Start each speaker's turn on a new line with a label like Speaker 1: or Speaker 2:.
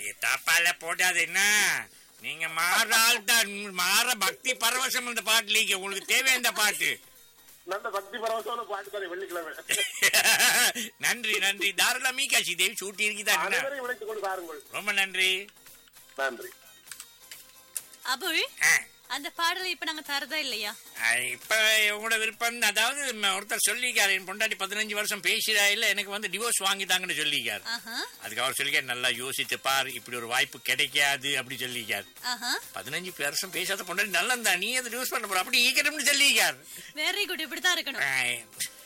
Speaker 1: ஏ, தப்பால போடாது என்ன நீங்க மாற ஆள் தான் மாற பக்தி பரவசம் இந்த பாட்டுலீங்க உங்களுக்கு தேவை இந்த பாட்டு
Speaker 2: நல்ல பக்தி பரவசமான பாட்டு தானே வெள்ளிக்கிழமை
Speaker 1: நன்றி நன்றி தாராள மீகாட்சி தேவி சூட்டி இருக்குதா
Speaker 2: அனைவரையும் விளைத்துக் கொண்டு பாருங்கள்
Speaker 1: ரொம்ப நன்றி
Speaker 2: நன்றி
Speaker 3: அபுல்
Speaker 1: ஆ,
Speaker 3: அந்த பாடலை இப்ப நாங்க தரதா இல்லையா
Speaker 1: ஆ, இப்ப உங்களோட விருப்பம் அதாவது ம, ஒருத்தர் சொல்லிக்காரு என் பொண்டாட்டி பதினஞ்சு வருஷம் பேசுறா இல்ல எனக்கு வந்து டிவோர்ஸ் வாங்கிட்டாங்கன்னு சொல்லிக்காரு
Speaker 3: ஆஹா
Speaker 1: அதுக்கு அவர் சொல்லிக்கார் நல்லா யோசித்து பார் இப்படி ஒரு வாய்ப்பு கிடைக்காது அப்படி சொல்லிக்கார்
Speaker 3: ஆஹா
Speaker 1: பதினஞ்சு வருஷம் பேசாத பொண்டாட்டி நல்லா இருந்தா நீ எது டிவோர்ஸ் பண்ண போற அப்படி ஈக்கணும்னு சொல்லிக்கார்
Speaker 3: வெரி குட் இப்படித்தான் இருக்கணும்
Speaker 1: ஆ,